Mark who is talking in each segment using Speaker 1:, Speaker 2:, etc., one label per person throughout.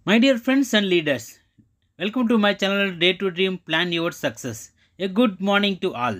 Speaker 1: My dear friends and leaders, welcome to my channel Day to Dream Plan Your Success. A good morning to all.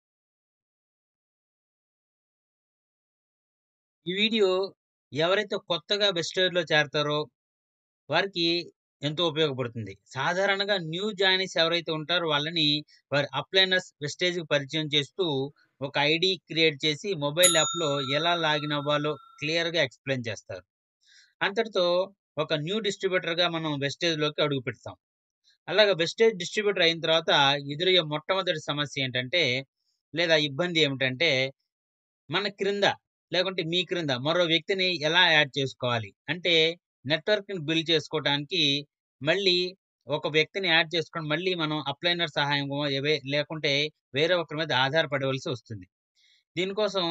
Speaker 1: ఈ video ఎవరైతే కొత్తగా వెస్టర్న్లో చేరతారో వారికి ఎంతో ఉపయోగపడుతుంది సాధారణంగా న్యూ జాయినీస్ ఎవరైతే ఉంటారో వాళ్ళని వారి అప్లైనర్స్ వెస్టేజ్కి పరిచయం చేస్తూ ఒక ఐడి క్రియేట్ చేసి మొబైల్ యాప్లో ఎలా లాగిన్ అవ్వాలో క్లియర్గా ఎక్స్ప్లెయిన్ చేస్తారు అంతటితో ఒక న్యూ డిస్ట్రిబ్యూటర్గా మనం వెస్టేజ్లోకి అడుగు పెడతాం అలాగే వెస్టేజ్ డిస్ట్రిబ్యూటర్ అయిన తర్వాత ఎదురయ్యే మొట్టమొదటి సమస్య ఏంటంటే లేదా ఇబ్బంది ఏమిటంటే మన క్రింద లేకుంటే మీ క్రింద మరో వ్యక్తిని ఎలా యాడ్ చేసుకోవాలి అంటే నెట్వర్క్ని బిల్డ్ చేసుకోవడానికి మళ్ళీ ఒక వ్యక్తిని యాడ్ చేసుకొని మళ్ళీ మనం అప్లైనర్ సహాయం ఏవే లేకుంటే వేరే ఒకరి మీద ఆధారపడవలసి వస్తుంది దీనికోసం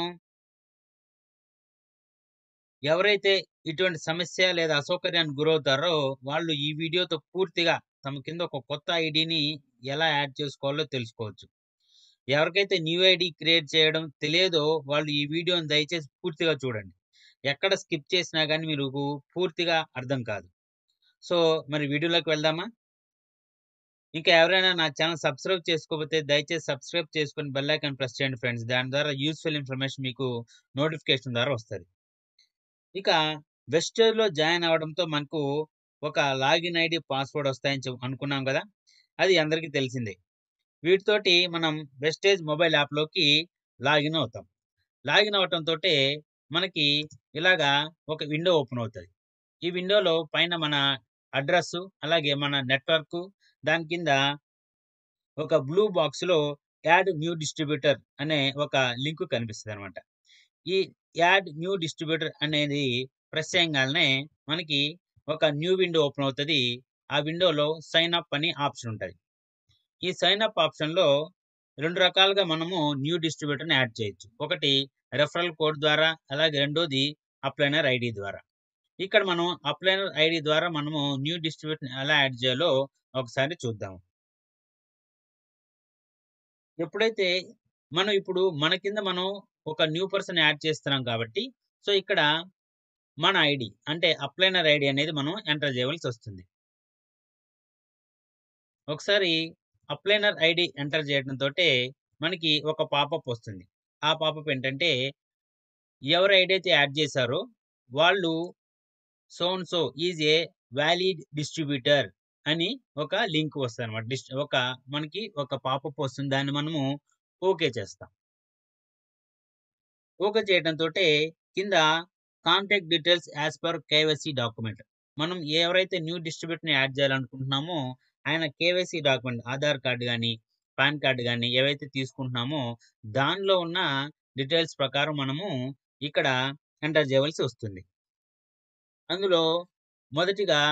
Speaker 1: ఎవరైతే ఇటువంటి సమస్య లేదా అసౌకర్యానికి గురవుతారో వాళ్ళు ఈ వీడియోతో పూర్తిగా తమ కింద ఒక కొత్త ఐడిని ఎలా యాడ్ చేసుకోవాలో తెలుసుకోవచ్చు ఎవరికైతే న్యూ ఐడి క్రియేట్ చేయడం తెలియదో వాళ్ళు ఈ వీడియోని దయచేసి పూర్తిగా చూడండి ఎక్కడ స్కిప్ చేసినా కానీ మీరు పూర్తిగా అర్థం కాదు సో మరి వీడియోలోకి వెళ్దామా ఇంకా ఎవరైనా నా ఛానల్ సబ్స్క్రైబ్ చేసుకోకపోతే దయచేసి సబ్స్క్రైబ్ చేసుకొని బెల్ ఐకాన్ ప్రెస్ చేయండి ఫ్రెండ్స్ దాని ద్వారా యూస్ఫుల్ ఇన్ఫర్మేషన్ మీకు నోటిఫికేషన్ ద్వారా వస్తుంది ఇక వెస్టర్లో జాయిన్ అవ్వడంతో మనకు ఒక లాగిన్ ఐడి పాస్వర్డ్ వస్తాయని చెప్- అనుకున్నాం కదా అది అందరికీ తెలిసిందే వీటితోటి మనం వెస్టేజ్ మొబైల్ యాప్లోకి లాగిన్ అవుతాం లాగిన్ అవటంతో మనకి ఇలాగా ఒక విండో ఓపెన్ అవుతుంది ఈ విండోలో పైన మన అడ్రస్ అలాగే మన నెట్వర్క్ దాని కింద ఒక బ్లూ బాక్స్లో యాడ్ న్యూ డిస్ట్రిబ్యూటర్ అనే ఒక లింక్ కనిపిస్తుంది అనమాట ఈ యాడ్ న్యూ డిస్ట్రిబ్యూటర్ అనేది ప్రెస్ చేయగానే మనకి ఒక న్యూ విండో ఓపెన్ అవుతుంది ఆ విండోలో సైన్ అప్ అని ఆప్షన్ ఉంటుంది ఈ సైన్ అప్ ఆప్షన్లో రెండు రకాలుగా మనము న్యూ డిస్ట్రిబ్యూటర్ని యాడ్ చేయొచ్చు ఒకటి రెఫరల్ కోడ్ ద్వారా అలాగే రెండోది అప్లైనర్ ఐడి ద్వారా ఇక్కడ మనం అప్లైనర్ ఐడి ద్వారా మనము న్యూ డిస్ట్రిబ్యూటర్ని ఎలా యాడ్ చేయాలో ఒకసారి చూద్దాం ఎప్పుడైతే మనం ఇప్పుడు మన కింద మనం ఒక న్యూ పర్సన్ యాడ్ చేస్తున్నాం కాబట్టి సో ఇక్కడ మన ఐడి అంటే అప్లైనర్ ఐడి అనేది మనం ఎంటర్ చేయవలసి వస్తుంది ఒకసారి అప్లైనర్ ఐడి ఎంటర్ చేయడంతో మనకి ఒక పాపప్ వస్తుంది ఆ పాపప్ ఏంటంటే ఎవరు ఐడి అయితే యాడ్ చేశారో వాళ్ళు so and so is a valid distributor అని ఒక లింక్ వస్తుంది అనమాట ఒక మనకి ఒక పాపప్ వస్తుంది దాన్ని మనము ఓకే చేస్తాం ఓకే చేయడంతో కింద contact details as per KYC document మనం ఎవరైతే న్యూ డిస్ట్రిబ్యూటర్ని యాడ్ చేయాలనుకుంటున్నామో ఆయన కేవైసీ డాక్యుమెంట్ ఆధార్ కార్డు కానీ పాన్ కార్డు కానీ ఏవైతే తీసుకుంటున్నామో దానిలో ఉన్న డీటెయిల్స్ ప్రకారం మనము ఇక్కడ ఎంటర్ చేయవలసి వస్తుంది అందులో మొదటిగా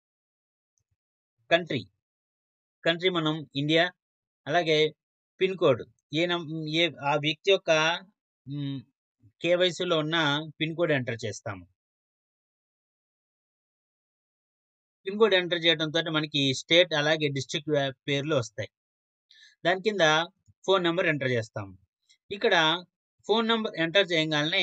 Speaker 1: కంట్రీ కంట్రీ మనం ఇండియా అలాగే పిన్ కోడ్ ఏ నం ఏ ఆ వ్యక్తి యొక్క కేవైసీలో ఉన్న పిన్ కోడ్ ఎంటర్ చేస్తాము పిన్ కోడ్ ఎంటర్ చేయడంతో మనకి స్టేట్ అలాగే డిస్ట్రిక్ట్ పేర్లు వస్తాయి దాని కింద ఫోన్ నెంబర్ ఎంటర్ చేస్తాము ఇక్కడ ఫోన్ నెంబర్ ఎంటర్ చేయగానే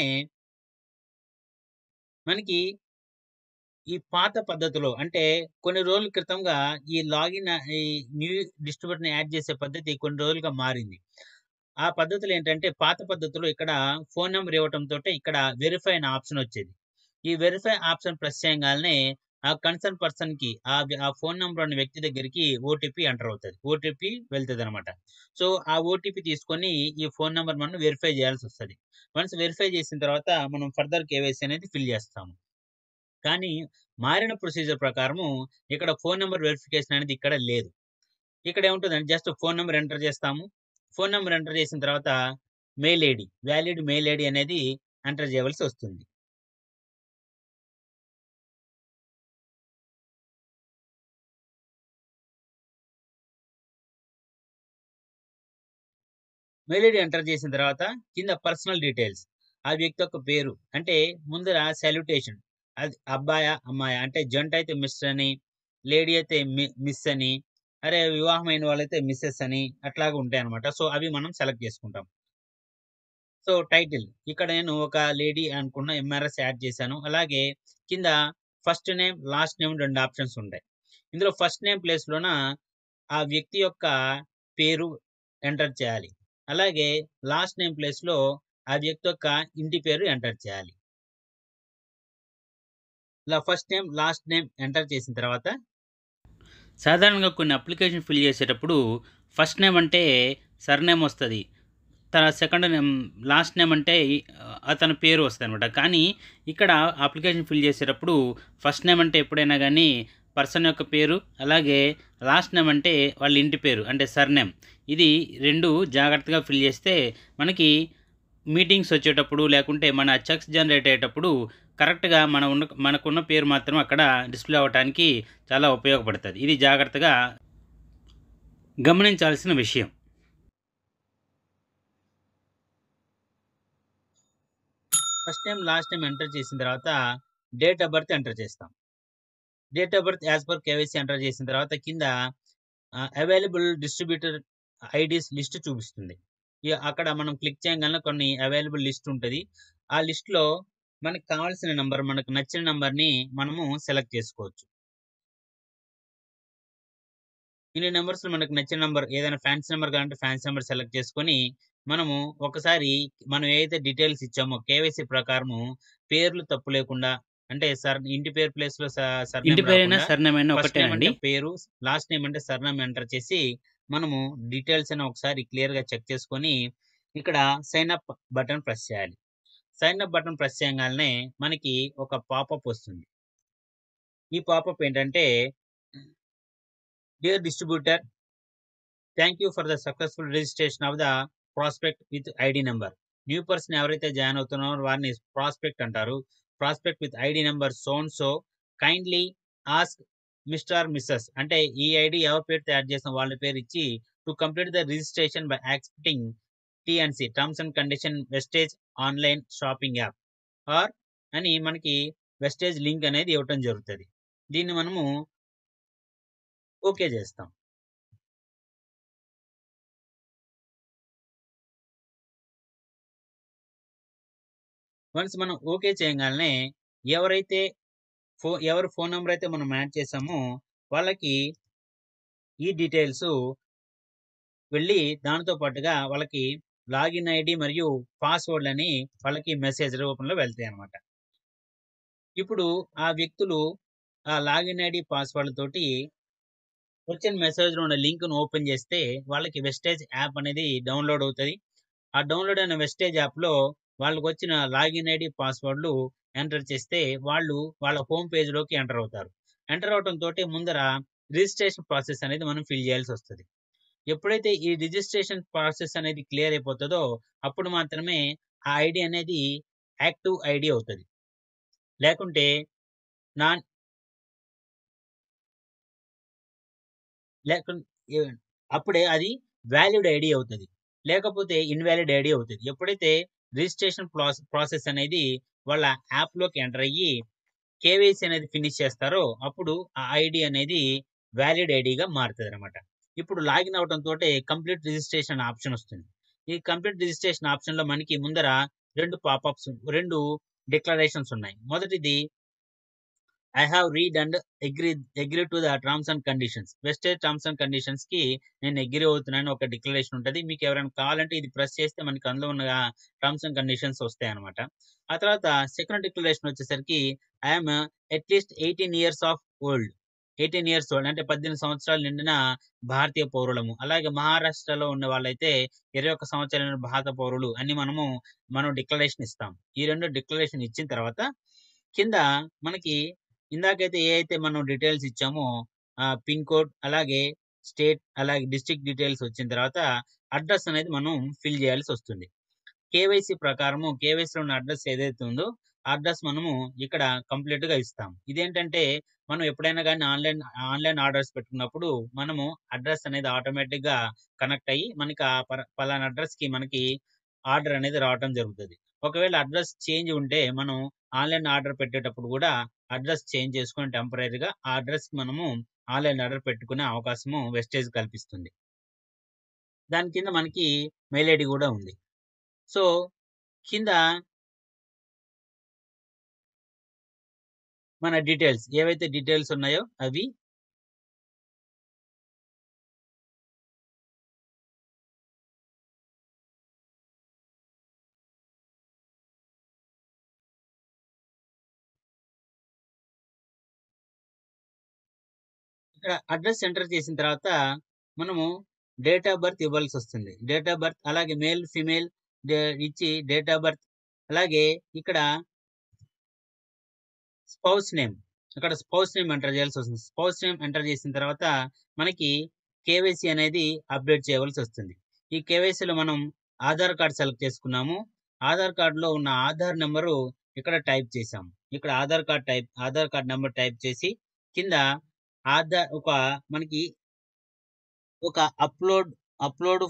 Speaker 1: మనకి ఈ పాత పద్ధతిలో అంటే కొన్ని రోజుల క్రితంగా ఈ లాగిన్ ఈ న్యూ డిస్ట్రిబ్యూటర్ని యాడ్ చేసే పద్ధతి కొన్ని రోజులుగా మారింది ఆ పద్ధతులు ఏంటంటే పాత పద్ధతిలో ఇక్కడ ఫోన్ నెంబర్ ఇవ్వడంతో ఇక్కడ వెరిఫై అనే ఆప్షన్ వచ్చేది ఈ వెరిఫై ఆప్షన్ ప్రెస్ చేయగానే ఆ కన్సర్న్ పర్సన్ కి ఆ ఆ ఫోన్ నెంబర్ ఉన్న వ్యక్తి దగ్గరికి ఓటీపీ ఎంటర్ అవుతుంది ఓటీపీ వెళ్తుంది అనమాట సో ఆ ఓటీపీ తీసుకొని ఈ ఫోన్ నెంబర్ మనం వెరిఫై చేయాల్సి వస్తుంది వన్స్ వెరిఫై చేసిన తర్వాత మనం ఫర్దర్ కేవైసీ అనేది ఫిల్ చేస్తాము కానీ మారిన ప్రొసీజర్ ప్రకారము ఇక్కడ ఫోన్ నెంబర్ వెరిఫికేషన్ అనేది ఇక్కడ లేదు ఇక్కడ ఏముంటుందంటే జస్ట్ ఫోన్ నెంబర్ ఎంటర్ చేస్తాము ఫోన్ నెంబర్ ఎంటర్ చేసిన తర్వాత mail ID valid mail ID అనేది ఎంటర్ చేయవలసి వస్తుంది మెయిల్ ఐడి ఎంటర్ చేసిన తర్వాత కింద పర్సనల్ డీటెయిల్స్ ఆ వ్యక్తి యొక్క పేరు అంటే ముందర సాల్యుటేషన్ అది అబ్బాయా అమ్మాయా అంటే జంట అయితే మిస్ అని లేడీ అయితే మిస్ అని అరే వివాహమైన వాళ్ళైతే మిస్సెస్ అని అట్లాగా ఉంటాయి అనమాట సో అవి మనం సెలెక్ట్ చేసుకుంటాం సో టైటిల్ ఇక్కడ నేను ఒక లేడీ అనుకున్న ఎంఆర్ఎస్ యాడ్ చేశాను అలాగే కింద first name, last name 2 options ఉంటాయి. ఇందులో ఫస్ట్ నేమ్ ప్లేస్‌లోన ఆ వ్యక్తి యొక్క పేరు ఎంటర్ చేయాలి. అలాగే లాస్ట్ నేమ్ ప్లేస్‌లో ఆ వ్యక్తి యొక్క ఇంటి పేరు ఎంటర్ చేయాలి. ఇలా first name, last name enter చేసిన తర్వాత సాధారణంగా కొన్ని అప్లికేషన్ ఫిల్ చేసేటప్పుడు ఫస్ట్ నేమ్ అంటే సర్‌నేమ్ వస్తది. తర్వాత సెకండ్ నేమ్ లాస్ట్ నేమ్ అంటే ఆహ్, అతని పేరు వస్తదనమాట. కానీ ఇక్కడ అప్లికేషన్ ఫిల్ చేసేటప్పుడు ఫస్ట్ నేమ్ అంటే ఎప్పుడైనా గానీ పర్సన్ యొక్క పేరు, అలాగే లాస్ట్ నేమ్ అంటే వాళ్ళ ఇంటి పేరు అంటే సర్‌నేమ్. ఇది 2 జాగ్రత్తగా ఫిల్ చేస్తే మనకి మీటింగ్స్ వచ్చేటప్పుడు లేకుంటే మన చెక్స్ జనరేట్ అయ్యేటప్పుడు కరెక్ట్‌గా మన ఉన్న మనకున్న పేరు మాత్రం అక్కడ డిస్‌ప్లే అవ్వటానికి చాలా ఉపయోగపడతది. ఇది జాగ్రత్తగా గమనించాల్సిన విషయం. First name, last name enter చేసిన తర్వాత డేట్ ఆఫ్ బర్త్ ఎంటర్ చేస్తాం. Date of birth as per KYC enter చేసిన తర్వాత కింద ఆహ్, అవైలబుల్ డిస్ట్రిబ్యూటర్ ఐడీస్ లిస్ట్ చూపిస్తుంది. ఇగ అక్కడ మనం క్లిక్ చేయంగానే కొన్ని అవైలబుల్ లిస్ట్ ఉంటది. ఆ లిస్ట్‌లో మనకు కావాల్సిన నంబర్, మనకు నచ్చిన నంబర్‌ని మనము సెలెక్ట్ చేసుకోవచ్చు. ఇన్ని నంబర్స్‌లో మనకు నచ్చిన నంబర్ ఏదైనా ఫ్యాన్సీ నంబర్ కావాలంటే ఫ్యాన్సీ నంబర్ సెలెక్ట్ చేసుకొని, మనము ఒకసారి మనం ఏదైతే డీటెయిల్స్ ఇచ్చామో కేవైసీ ప్రకారము పేర్లు తప్పు లేకుండా అంటే సర్ ఇంటి పేరు ప్లేస్‌లో స సర్‌నేమ్
Speaker 2: ఇంటి పేరైనా,
Speaker 1: రాకుండా
Speaker 2: సర్‌నేమ్ అయినా
Speaker 1: ఫస్ట్ నేమ్ అంటే
Speaker 2: ఒకటేనండి?
Speaker 1: పేరు, లాస్ట్ నేమ్ అంటే సర్‌నేమ్ ఎంటర్ చేసి మనము డీటెయిల్స్ అన్ని ఒకసారి క్లియర్‌గా చెక్ చేసుకొని ఇక్కడ సైన్ అప్ బటన్ ప్రెస్ చేయాలి. సైన్ అప్ బటన్ ప్రెస్ చేయంగాల్నే మనకి ఒక పాపప్ వస్తుంది. ఈ పాపప్ ఏంటంటే dear distributor thank you for the successful registration of the prospect with ID number. New person ఎవరైతే జాయిన్ అవుతున్నారో వారిని ప్రాస్పెక్ట్ అంటారు. Prospect with ID number so and so kindly ask mister or Mrs అంటే ఈ ID ఎవరి పేరుతో add చేసాం వాళ్ళ పేరు ఇచ్చి to complete the registration by accepting T and C terms and condition Vestige online shopping app or అని మనకి వెస్టేజ్ లింక్ అనేది ఇవ్వటం జరుగుతది. దీన్ని మనము ఓకే చేస్తాం. వన్స్ మనం ఓకే చేయంగాల్నే ఎవరైతే ఫో ఎవరి ఫోన్ నంబర్ అయితే మనం యాడ్ చేసామో వాళ్ళకి ఈ డీటెయిల్స్ వెళ్ళి దానితో పాటుగా వాళ్ళకి లాగిన్ ఐడీ మరియు పాస్వర్డ్‌లని వాళ్ళకి మెసేజ్ రూపంలో వెళ్తాయన్నమాట. ఇప్పుడు ఆ వ్యక్తులు ఆ లాగిన్ ఐడీ పాస్వర్డ్‌లతోటి వచ్చిన మెసేజ్‌లో ఉన్న లింక్‌ను ఓపెన్ చేస్తే వాళ్ళకి వెస్టేజ్ యాప్ అనేది డౌన్‌లోడ్ అవుతది. ఆ డౌన్‌లోడ్ అయిన వెస్టేజ్ యాప్‌లో వాళ్ళకొచ్చిన లాగిన్ ఐడీ, పాస్వర్డ్‌లు ఎంటర్ చేస్తే వాళ్ళు వాళ్ళ హోమ్ పేజ్‌లోకి ఎంటర్ అవుతారు. ఎంటర్ అవ్వటంతోటి ముందర రిజిస్ట్రేషన్ ప్రాసెస్ అనేది మనం ఫిల్ చేయాల్సొస్తది. ఎప్పుడైతే ఈ రిజిస్ట్రేషన్ ప్రాసెస్ అనేది క్లియర్ అయిపోతదో అప్పుడు మాత్రమే ఆ ఐడీ అనేది యాక్టివ్ ఐడీ అవుతది. లేకుంటే నాన్ లేకున్ ఎ అప్పుడే అది వాలిడ్ ఐడీ అవుతది. లేకపోతే ఇన్‌వాలిడ్ ఐడీ అవుతది. ఎప్పుడైతే రిజిస్ట్రేషన్ ప్రాస్ ప్రాసెస్ అనేది వాళ్ళ యాప్‌లోకి ఎంటర్ అయ్యి కేవైసీ అనేది ఫినిష్ చేస్తారో అప్పుడు ఆ ఐడీ అనేది వాలిడ్ ఐడీగా మారుతదనమాట. ఇప్పుడు లాగిన్ అవ్వటంతోటే కంప్లీట్ రిజిస్ట్రేషన్ ఆప్షన్ వస్తుంది. ఈ కంప్లీట్ రిజిస్ట్రేషన్ ఆప్షన్‌లో మనకి ముందర 2 పాపప్స్ 2 డిక్లరేషన్స్ ఉన్నాయి. మొదటిది I have read and agree agree to the terms and conditions. Vestige terms and కండిషన్స్‌కి నేను అగ్రీ అవుతున్నాను ఒక డిక్లరేషన్ ఉంటది. మీకు ఎవరైనా కావాలంటే ఇది ప్రెస్ చేస్తే మనకి అందులో ఉన్న టర్మ్స్ అండ్ కండిషన్స్ వస్తాయన్నమాట. ఆ తర్వాత సెకండ్ డిక్లరేషన్ వచ్చేసరికి I am at least 18 years of old. 18 years old అంటే 18 సంవత్సరాలు నిండిన భారతీయ పౌరులము. అలాగే మహారాష్ట్రలో ఉన్న వాళ్ళైతే 21 సంవత్సరాలు నిండిన భారత పౌరులు అని మనము మనం డిక్లరేషన్ ఇస్తాం. ఈ 2 డిక్లరేషన్ ఇచ్చిన తర్వాత కింద మనకి ఇందాకైతే ఏ అయితే మనం డీటెయిల్స్ ఇచ్చామో ఆహ్, పిన్ కోడ్ అలాగే స్టేట్ అలాగే డిస్ట్రిక్ట్ డీటెయిల్స్ వచ్చిన తర్వాత అడ్రెస్ అనేది మనం ఫిల్ చేయాల్సొస్తుంది. కేవైసీ ప్రకారము కేవైసీలో ఉన్న అడ్రెస్ ఏదైతే ఉందో ఆ అడ్రెస్ మనము ఇక్కడ కంప్లీట్‌గా ఇస్తాం. ఇదేంటంటే మనం ఎప్పుడైనా గాని ఆన్‌లైన్ ఆన్‌లైన్ ఆర్డర్స్ పెట్టుకున్నప్పుడు మనము అడ్రెస్ అనేది ఆటోమేటిక్‌గా కనెక్ట్ అయ్యి మనకి ఆ పర పలానా అడ్రెస్‌కి మనకి ఆర్డర్ అనేది రావటం జరుగుతది. ఒకవేళ అడ్రెస్ చేంజ్ ఉంటే మనం ఆన్‌లైన్ ఆర్డర్ పెట్టేటప్పుడు కూడా అడ్రెస్ చేంజ్ చేసుకొని టెంపరరీగా ఆ అడ్రెస్‌కి మనము ఆన్‌లైన్ ఆర్డర్ పెట్టుకునే అవకాశము వెస్టేజ్ కల్పిస్తుంది. దాని కింద మనకి మెయిల్ ఐడీ కూడా ఉంది. సో, కింద మన డీటెయిల్స్ ఏవైతే డీటెయిల్స్ ఉన్నాయో అవి ఇక్కడ అడ్రస్ ఎంటర్ చేసిన తర్వాత మనము డేట్ ఆఫ్ బర్త్ ఇవ్వాల్సి వస్తుంది డేట్ ఆఫ్ బర్త్ అలాగే మేల్ ఫిమేల్ ఇచ్చి డేట్ ఆఫ్ బర్త్ అలాగే ఇక్కడ స్పౌస్ నేమ్ ఇక్కడ స్పౌస్ నేమ్ ఎంటర్ చేయాల్సి వస్తుంది స్పౌస్ నేమ్ ఎంటర్ చేసిన తర్వాత మనకి కేవైసీ అనేది అప్డేట్ చేయవలసి వస్తుంది ఈ కేవైసీలో మనం ఆధార్ కార్డ్ సెలెక్ట్ చేసుకున్నాము ఆధార్ కార్డులో ఉన్న ఆధార్ నెంబరు ఇక్కడ టైప్ చేసాము ఇక్కడ Aadhaar card type Aadhaar card number type చేసి కింద ఆధార్ ఒక మనకి ఒక అప్లోడ్ అప్లోడ్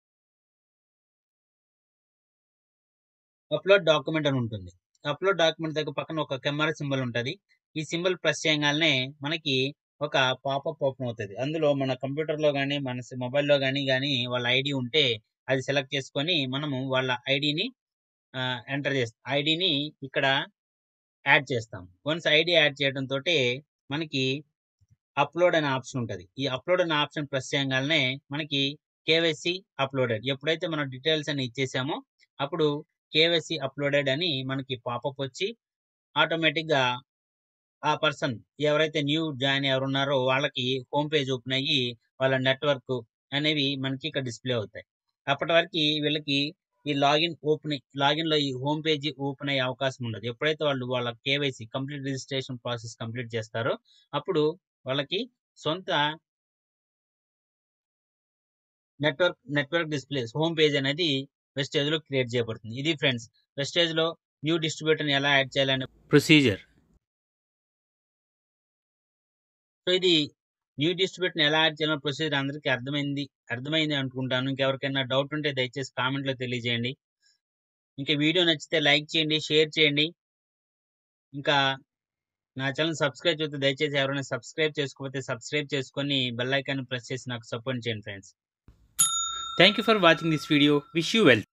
Speaker 1: అప్లోడ్ డాక్యుమెంట్ అని ఉంటుంది అప్లోడ్ డాక్యుమెంట్ దగ్గర పక్కన ఒక కెమెరా సింబల్ ఉంటుంది ఈ సింబల్ ప్రెస్ చేయగానే మనకి ఒక పాపప్ ఓపెన్ అవుతుంది అందులో మన కంప్యూటర్లో కానీ మన మొబైల్లో కానీ కానీ వాళ్ళ ఐడి ఉంటే అది సెలెక్ట్ చేసుకొని మనము వాళ్ళ ఐడిని ఎంటర్ చేస్తాం ఐడిని ఇక్కడ యాడ్ చేస్తాం వన్స్ ఐడి యాడ్ చేయడం తోటి మనకి అప్లోడ్ అనే ఆప్షన్ ఉంటుంది ఈ అప్లోడ్ అనే ఆప్షన్ ప్రెస్ చేయగానే మనకి కేవైసీ అప్లోడెడ్ ఎప్పుడైతే మనం డీటెయిల్స్ అని ఇచ్చేసామో అప్పుడు కేవైసీ అప్లోడెడ్ అని మనకి పాపప్ వచ్చి ఆటోమేటిక్ గా ఆ పర్సన్ ఎవరైతే న్యూ జాయిన్ ఎవరున్నారో వాళ్ళకి హోమ్ పేజ్ ఓపెన్ అయ్యి వాళ్ళ నెట్వర్క్ అనేవి మనకి ఇక్కడ డిస్ప్లే అవుతాయి అప్పటి వరకు వీళ్ళకి ఈ లాగిన్ ఓపెన్ లాగిన్ లో ఈ హోమ్ పేజ్ ఓపెన్ అయ్యే అవకాశం ఉండదు ఎప్పుడైతే వాళ్ళు వాళ్ళ KYC complete registration process complete చేస్తారో అప్పుడు వాళ్ళకి సొంత network network displays home page అనేది వెస్టేజ్ లో క్రియేట్ చేయబడుతుంది ఇది ఫ్రెండ్స్ వెస్టేజ్ లో న్యూ డిస్ట్రిబ్యూటర్ ఎలా యాడ్ చేయాలనే ప్రొసీజర్ సో ఇది న్యూ డిస్ట్రిబ్యూటర్ ఎలా యాడ్ చేయాలనే ప్రొసీజర్ అందరికీ అర్థమైంది అర్థమైంది అనుకుంటాను ఇంకెవరికైనా డౌట్ ఉంటే దయచేసి కామెంట్ లో తెలియజేయండి ఇంకా వీడియో నచ్చితే లైక్ చేయండి షేర్ చేయండి ఇంకా నా ఛానల్ సబ్స్క్రైబ్ చేస్తే దయచేసి ఎవరైనా సబ్స్క్రైబ్ చేసుకోకపోతే సబ్స్క్రైబ్ చేసుకొని బెల్ ఐకాన్ ప్రెస్ చేసి నాకు సపోర్ట్ చేయండి friends
Speaker 2: Thank you for watching this video. Wish you well.